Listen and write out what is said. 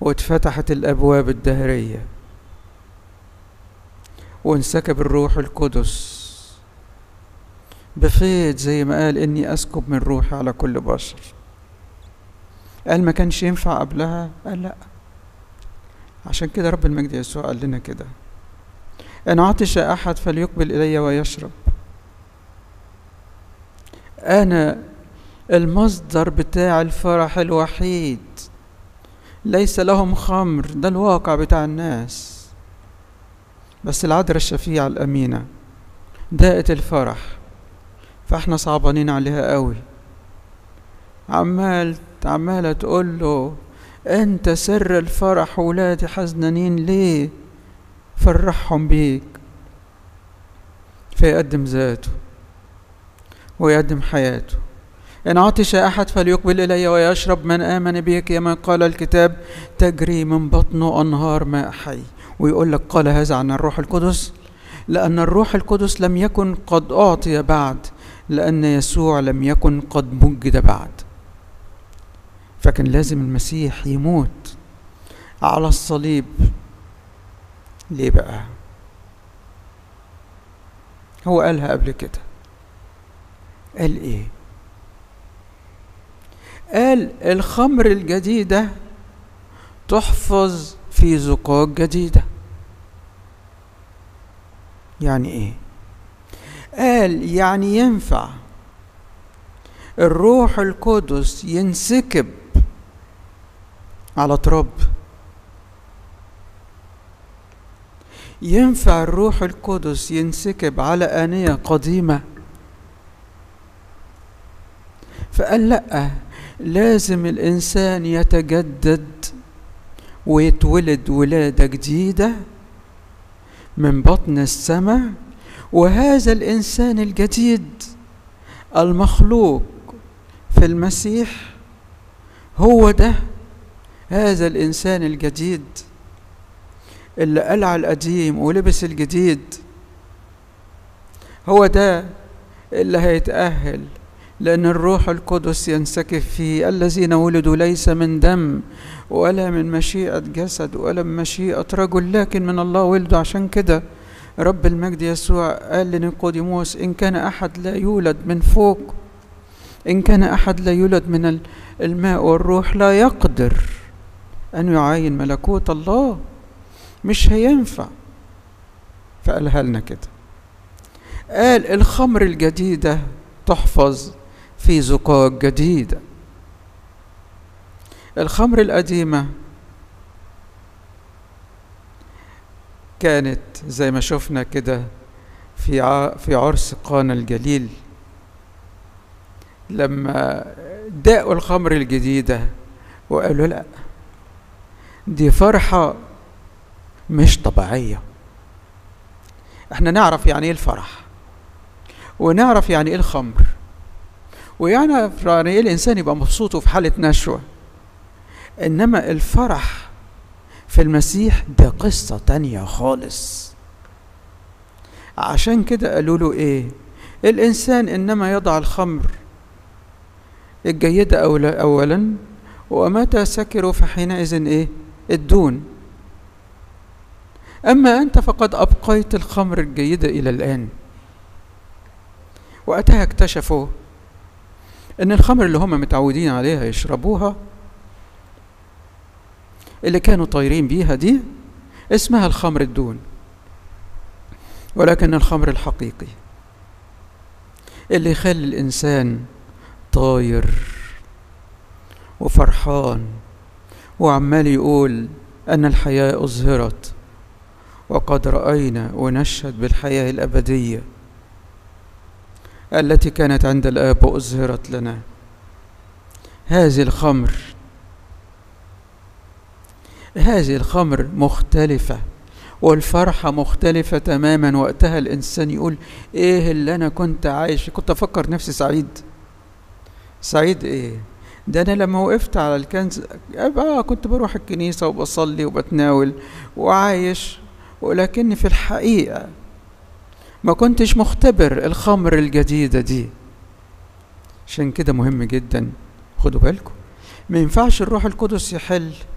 واتفتحت الأبواب الدهرية وانسكب الروح القدس بفيض زي ما قال إني أسكب من روحي على كل بشر قال ما كانش ينفع قبلها قال لأ عشان كده رب المجد يسوع قال لنا كده إن عطش أحد فليقبل إلي ويشرب أنا المصدر بتاع الفرح الوحيد ليس لهم خمر ده الواقع بتاع الناس بس العذراء الشفيعة الأمينة داءت الفرح فاحنا صعبانين عليها قوي عمال عمالة تقول له انت سر الفرح ولادي حزنانين ليه فرحهم بيك فيقدم ذاته ويقدم حياته إن عطش أحد فليقبل إلي ويشرب من آمن بك كما قال الكتاب تجري من بطنه أنهار ماء حي ويقول لك قال هذا عن الروح القدس لأن الروح القدس لم يكن قد أعطي بعد لأن يسوع لم يكن قد مجد بعد فكان لازم المسيح يموت على الصليب ليه بقى هو قالها قبل كده قال ايه قال الخمر الجديدة تحفظ في زقاق جديدة يعني ايه قال يعني ينفع الروح القدس ينسكب على تراب ينفع الروح القدس ينسكب على آنية قديمة فقال لأ لازم الإنسان يتجدد ويتولد ولادة جديدة من بطن السماء وهذا الإنسان الجديد المخلوق في المسيح هو ده هذا الإنسان الجديد اللي قلع القديم ولبس الجديد هو ده اللي هيتأهل لأن الروح القدس ينسكب فيه الذين ولدوا ليس من دم ولا من مشيئة جسد ولا من مشيئة رجل لكن من الله ولده عشان كده رب المجد يسوع قال لنيقوديموس إن كان أحد لا يولد من فوق إن كان أحد لا يولد من الماء والروح لا يقدر أن يعاين ملكوت الله مش هينفع فقالها لنا كده قال الخمر الجديدة تحفظ في زقاق جديدة الخمر القديمة كانت زي ما شفنا كده في في عرس قانا الجليل لما داقوا الخمر الجديدة وقالوا لا دي فرحة مش طبيعية احنا نعرف يعني ايه الفرح ونعرف يعني ايه الخمر ويعرف يعني ايه الانسان يبقى مبسوط وفي حالة نشوة انما الفرح في المسيح ده قصة تانية خالص عشان كده قالوا له ايه الانسان انما يضع الخمر الجيدة اولا ومتى سكروا فحينئذ ايه الدون اما انت فقد ابقيت الخمر الجيدة الى الان وقتها اكتشفوا ان الخمر اللي هم متعودين عليها يشربوها اللي كانوا طايرين بيها دي اسمها الخمر الدون ولكن الخمر الحقيقي اللي يخلي الانسان طاير وفرحان وعمال يقول ان الحياه اظهرت وقد راينا ونشهد بالحياه الابديه التي كانت عند الاب واظهرت لنا هذه الخمر هذه الخمر مختلفة والفرحة مختلفة تماما وقتها الإنسان يقول إيه اللي أنا كنت عايش كنت أفكر نفسي سعيد سعيد إيه ده أنا لما وقفت على الكنز آه كنت بروح الكنيسة وبصلي وبتناول وعايش ولكن في الحقيقة ما كنتش مختبر الخمر الجديدة دي عشان كده مهم جدا خدوا بالكم ما ينفعش الروح القدس يحل